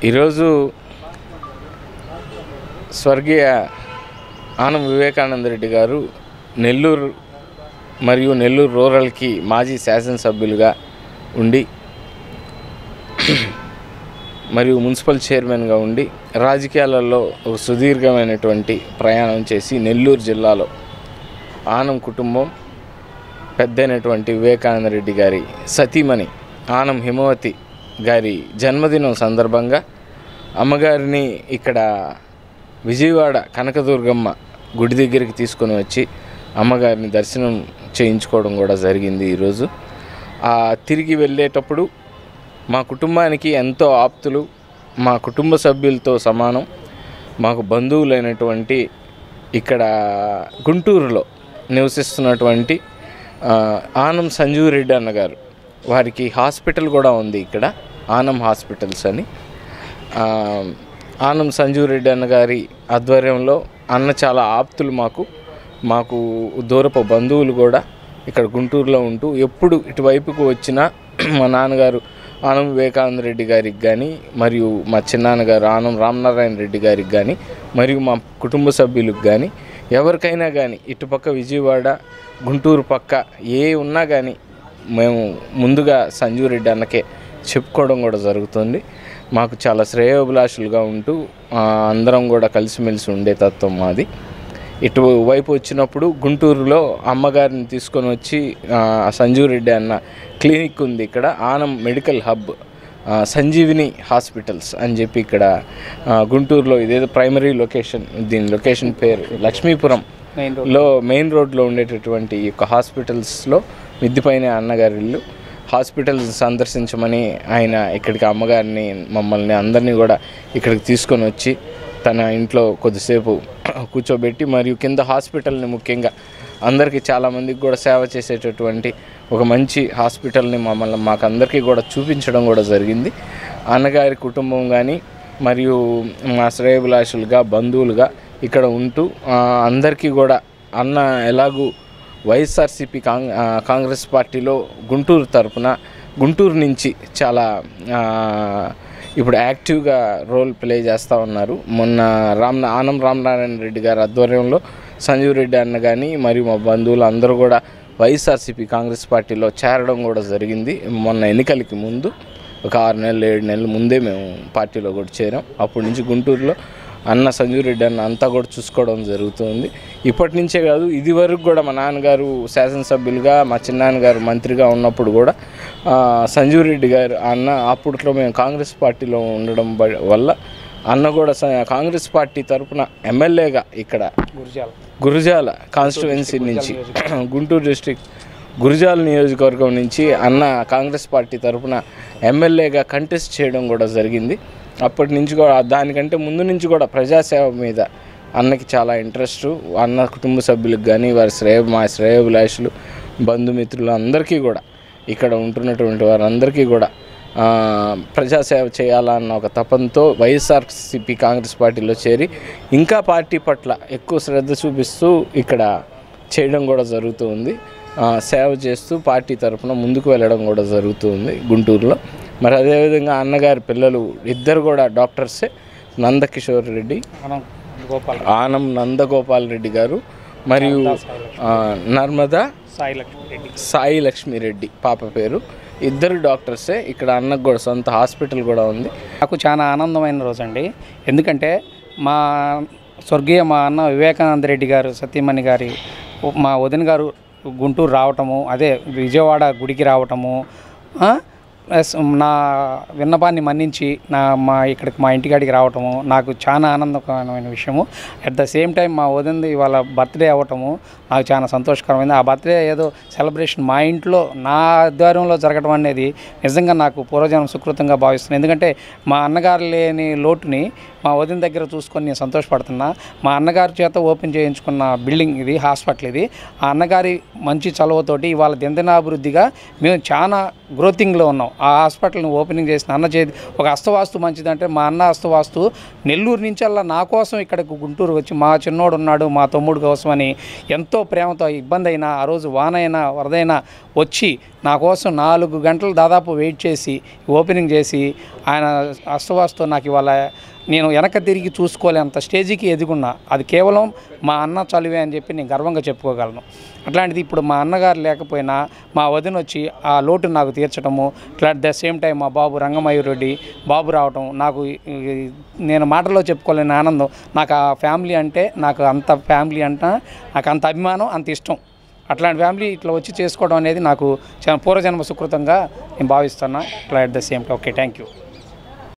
ఈరోజు స్వర్గీయ ఆనం వివేకానంద రెడ్డి గారు నెల్లూరు మరియు నెల్లూరు రూరల్కి మాజీ శాసనసభ్యులుగా ఉండి మరియు మున్సిపల్ చైర్మన్గా ఉండి రాజకీయాలలో ఒక సుదీర్ఘమైనటువంటి ప్రయాణం చేసి నెల్లూరు జిల్లాలో ఆనం కుటుంబం పెద్దైనటువంటి వివేకానంద రెడ్డి గారి సతీమణి ఆనం హిమవతి గారి జన్మదినం సందర్భంగా అమ్మగారిని ఇక్కడ విజయవాడ కనకదుర్గమ్మ గుడి దగ్గరికి తీసుకొని వచ్చి అమ్మగారిని దర్శనం చేయించుకోవడం కూడా జరిగింది ఈరోజు ఆ తిరిగి వెళ్ళేటప్పుడు మా కుటుంబానికి ఎంతో ఆప్తులు మా కుటుంబ సభ్యులతో సమానం మాకు బంధువులైనటువంటి ఇక్కడ గుంటూరులో నివసిస్తున్నటువంటి ఆ, ఆనం సంజీవ్ రెడ్డి అన్నగారు వారికి హాస్పిటల్ కూడా ఉంది ఇక్కడ ఆనం హాస్పిటల్స్ అని ఆ, ఆనం సంజీవ్ రెడ్డి అన్నగారి ఆధ్వర్యంలో అన్న చాలా ఆప్తులు మాకు మాకు దూరపు బంధువులు కూడా ఇక్కడ గుంటూరులో ఉంటూ ఎప్పుడు ఇటువైపుకు వచ్చినా మా నాన్నగారు ఆనం వివేకానంద రెడ్డి గారికి కానీ మరియు మా చిన్నాన్నగారు ఆనం రామనారాయణ రెడ్డి గారికి కానీ మరియు మా కుటుంబ సభ్యులకు కానీ ఎవరికైనా కానీ ఇటుపక్క విజయవాడ గుంటూరు పక్క ఏ ఉన్నా కానీ మేము ముందుగా సంజీవ్ రెడ్డి అన్నకే చెప్పుకోవడం కూడా జరుగుతుంది మాకు చాలా శ్రేయోభిలాషులుగా ఉంటూ ఆ, అందరం కూడా కలిసిమెలిసి ఉండే తత్వం మాది ఇటు వైపు వచ్చినప్పుడు గుంటూరులో అమ్మగారిని తీసుకొని వచ్చి ఆ, సంజీవ్ రెడ్డి అన్న క్లినిక్ ఉంది ఇక్కడ ఆనం మెడికల్ హబ్ ఆ, సంజీవిని హాస్పిటల్స్ అని చెప్పి ఇక్కడ ఆ, గుంటూరులో ఇదేదో ప్రైమరీ లొకేషన్ దీని లొకేషన్ పేరు లక్ష్మీపురం మెయిన్ లో మెయిన్ రోడ్లో ఉండేటటువంటి ఈ యొక్క హాస్పిటల్స్లో మిద్దిపైన అన్నగారి ఇల్లు హాస్పిటల్స్ సందర్శించమని ఆయన ఇక్కడికి అమ్మగారిని మమ్మల్ని అందరినీ కూడా ఇక్కడికి తీసుకొని వచ్చి తన ఇంట్లో కొద్దిసేపు కూర్చోబెట్టి మరియు కింద హాస్పిటల్ని ముఖ్యంగా అందరికీ చాలామందికి కూడా సేవ చేసేటటువంటి ఒక మంచి హాస్పిటల్ని మమ్మల్ని మాకందరికీ కూడా చూపించడం కూడా జరిగింది అన్నగారి కుటుంబం కానీ మరియు మా శ్రేయభిలాషులుగా బంధువులుగా ఇక్కడ ఉంటూ ఆ, అందరికీ కూడా అన్న ఎలాగూ వైఎస్ఆర్సీపీ కాంగ్ ఆ, కాంగ్రెస్ పార్టీలో గుంటూరు తరపున గుంటూరు నుంచి చాలా ఆ, ఇప్పుడు యాక్టివ్గా రోల్ ప్లే చేస్తూ ఉన్నారు మొన్న రామ్ ఆనం రామనారాయణ రెడ్డి గారి ఆధ్వర్యంలో సంజీవ్ రెడ్డి అన్న కానీ మరియు మా బంధువులు అందరూ కూడా వైఎస్ఆర్సీపీ కాంగ్రెస్ పార్టీలో చేరడం కూడా జరిగింది మొన్న ఎన్నికలకి ముందు ఒక ఆరు నెలలు ఏడు నెలల ముందే మేము పార్టీలో కూడా చేరాం అప్పటి నుంచి గుంటూరులో అన్న సంజీవ్ రెడ్డి అన్న అంతా కూడా చూసుకోవడం జరుగుతుంది ఇప్పటి నుంచే కాదు ఇది వరకు కూడా మా నాన్నగారు శాసనసభ్యులుగా మా చిన్నాన్నగారు మంత్రిగా ఉన్నప్పుడు కూడా ఆ, సంజీవ్ రెడ్డి గారు అన్న అప్పట్లో మేము కాంగ్రెస్ పార్టీలో ఉండడం బ- వల్ల అన్న కూడా స- కాంగ్రెస్ పార్టీ తరపున ఎమ్మెల్యేగా ఇక్కడ గురిజాల గురుజాల కాన్స్టిట్యువెన్సీ నుంచి గుంటూరు డిస్ట్రిక్ట్ గురుజాల నియోజకవర్గం నుంచి అన్న కాంగ్రెస్ పార్టీ తరఫున ఎమ్మెల్యేగా కంటెస్ట్ చేయడం కూడా జరిగింది అప్పటి నుంచి కూడా దానికంటే ముందు నుంచి కూడా ప్రజాసేవ మీద అన్నకి చాలా ఇంట్రెస్ట్ అన్న కుటుంబ సభ్యులకు కానీ వారి శ్రేయ మా శ్రేయోభిలాషులు బంధుమిత్రులు అందరికీ కూడా ఇక్కడ ఉంటున్నటువంటి వారందరికీ కూడా ఆ, ప్రజాసేవ చేయాలన్న ఒక తపంతో వైఎస్ఆర్సిపి కాంగ్రెస్ పార్టీలో చేరి ఇంకా పార్టీ పట్ల ఎక్కువ శ్రద్ధ చూపిస్తూ ఇక్కడ చేయడం కూడా జరుగుతుంది ఆ, సేవ చేస్తూ పార్టీ తరఫున ముందుకు వెళ్ళడం కూడా జరుగుతుంది గుంటూరులో మరి అదేవిధంగా అన్నగారి పిల్లలు ఇద్దరు కూడా డాక్టర్సే నందకిషోర్ రెడ్డి మనం గోపాల్ ఆనం నందగోపాల్ రెడ్డి గారు మరియు ఆ, నర్మదా సాయి లక్ష్మి రెడ్డి సాయి లక్ష్మిరెడ్డి పాప పేరు ఇద్దరు డాక్టర్సే ఇక్కడ అన్నకు కూడా సొంత హాస్పిటల్ కూడా ఉంది నాకు చాలా ఆనందమైన రోజు అండి ఎందుకంటే మా స్వర్గీయ మా అన్న వివేకానంద రెడ్డి గారు సత్యమణి గారి మా వదిన గారు గుంటూరు రావటము అదే విజయవాడ గుడికి రావటము ఆ, ప్లస్ నా విన్నపాన్ని మన్నించి నా మా ఇక్కడికి మా ఇంటికాడికి రావటము నాకు చాలా ఆనందకరమైన విషయము అట్ ద సేమ్ టైం మా వదినది ఇవాళ బర్త్డే అవ్వటము నాకు చాలా సంతోషకరమైంది ఆ బర్త్డే ఏదో సెలబ్రేషన్ మా ఇంట్లో నా ఆధ్వర్యంలో జరగడం అనేది నిజంగా నాకు పూర్వజన్మ సుకృతంగా భావిస్తున్నాను ఎందుకంటే మా అన్నగారు లేని లోటుని మా వదిన దగ్గర చూసుకొని నేను సంతోషపడుతున్నా మా అన్నగారి చేత ఓపెన్ చేయించుకున్న బిల్డింగ్ ఇది హాస్పిటల్ ఇది ఆ అన్నగారి మంచి చలవతోటి ఇవాళ దినదినాభివృద్ధిగా మేము చాలా గ్రోతింగ్లో ఉన్నాం ఆ హాస్పిటల్ని ఓపెనింగ్ చేసిన అన్న చేతి ఒక అస్తవాస్తు మంచిదంటే మా అన్న అస్తవాస్తు నెల్లూరు నుంచి అలా నా కోసం ఇక్కడికి గుంటూరు వచ్చి మా చిన్నోడు ఉన్నాడు మా తమ్ముడు కోసమని ఎంతో ప్రేమతో ఇబ్బంది అయినా ఆ రోజు వానైనా వరదైనా వచ్చి నా కోసం నాలుగు గంటలు దాదాపు వెయిట్ చేసి ఓపెనింగ్ చేసి ఆయన అస్తవాస్తు నాకు ఇవాళ నేను వెనక తిరిగి చూసుకోలేంత స్టేజికి ఎదుగున్నా అది కేవలం మా అన్న చలివే అని చెప్పి నేను గర్వంగా చెప్పుకోగలను అట్లాంటిది ఇప్పుడు మా అన్నగారు లేకపోయినా మా వదిన వచ్చి ఆ లోటు నాకు తీర్చడము ఇట్లా అట్ ద సేమ్ టైం మా బాబు రంగమయూర్ రెడ్డి బాబు రావటం నాకు ఈ- నేను మాటల్లో చెప్పుకోలేని ఆనందం నాకు ఆ ఫ్యామిలీ అంటే నాకు అంత ఫ్యామిలీ అంటే నాకు అంత అభిమానం అంత ఇష్టం అట్లాంటి ఫ్యామిలీ ఇట్లా వచ్చి చేసుకోవడం అనేది నాకు చాలా పూర్వజన్మ సుకృతంగా నేను భావిస్తున్నా ఇట్లా at the same okay thank you